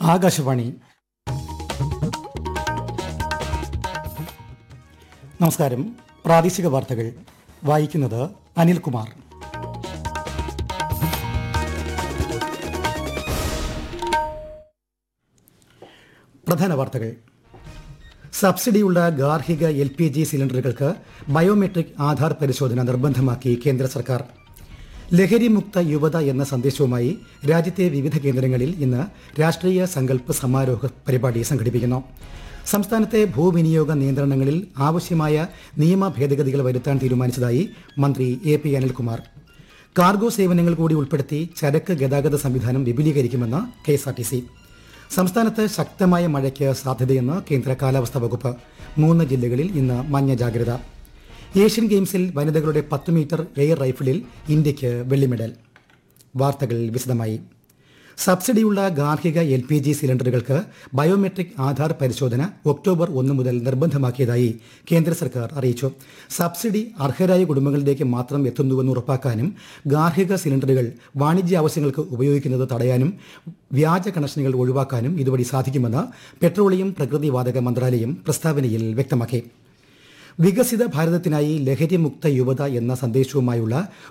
ആകാശവാണി നമസ്കാരം പ്രാദേശിക വാർത്തകൾ വായിക്കുന്നത് അനിൽകുമാർ പ്രധാന വാർത്തകൾ സബ്സിഡിയുള്ള ഗാർഹിക എൽ പി ജി സിലിണ്ടറുകൾക്ക് ബയോമെട്രിക് ആധാർ പരിശോധന നിർബന്ധമാക്കി കേന്ദ്ര സർക്കാർ ലഹരിമുക്ത യുവത എന്ന സന്ദേശവുമായി രാജ്യത്തെ വിവിധ കേന്ദ്രങ്ങളിൽ ഇന്ന് രാഷ്ട്രീയ സങ്കല്പ സമാരോഹ പരിപാടി സംഘടിപ്പിക്കുന്നു സംസ്ഥാനത്തെ ഭൂവിനിയോഗ നിയന്ത്രണങ്ങളിൽ ആവശ്യമായ നിയമ ഭേദഗതികൾ വരുത്താൻ തീരുമാനിച്ചതായി മന്ത്രി എ പി അനിൽകുമാർ കാർഗോ സേവനങ്ങൾ കൂടി ഉൾപ്പെടുത്തി ചരക്ക് ഗതാഗത സംവിധാനം വിപുലീകരിക്കുമെന്ന് K S R T C സംസ്ഥാനത്ത് ശക്തമായ മഴയ്ക്ക് സാധ്യതയെന്ന് കേന്ദ്ര കാലാവസ്ഥാ വകുപ്പ് മൂന്ന് ജില്ലകളിൽ ഇന്ന് മഞ്ഞ ജാഗ്രത ഏഷ്യൻ ഗെയിംസിൽ വനിതകളുടെ പത്ത് മീറ്റർ എയർ റൈഫിളിൽ ഇന്ത്യയ്ക്ക് വെള്ളി മെഡൽ വാർത്തകൾ വിശദമായി സബ്സിഡിയുള്ള ഗാർഹിക എൽ പി ജി സിലിണ്ടറുകൾക്ക് ബയോമെട്രിക് ആധാർ പരിശോധന ഒക്ടോബർ ഒന്ന് മുതൽ നിർബന്ധമാക്കിയതായി കേന്ദ്ര സർക്കാർ അറിയിച്ചു സബ്സിഡി അർഹരായ കുടുംബങ്ങളിലേക്ക് മാത്രം എത്തുന്നുവെന്ന് ഉറപ്പാക്കാനും ഗാർഹിക സിലിണ്ടറുകൾ വാണിജ്യ ആവശ്യങ്ങൾക്ക് ഉപയോഗിക്കുന്നത് തടയാനും വ്യാജ കണക്ഷനുകൾ ഒഴിവാക്കാനും ഇതുവഴി സാധിക്കുമെന്ന് പെട്രോളിയം പ്രകൃതിവാതക മന്ത്രാലയം പ്രസ്താവനയിൽ വ്യക്തമാക്കി വികസിത ഭാരതത്തിനായി ലഹരിമുക്ത യുവത എന്ന സന്ദേശവുമായുള്ള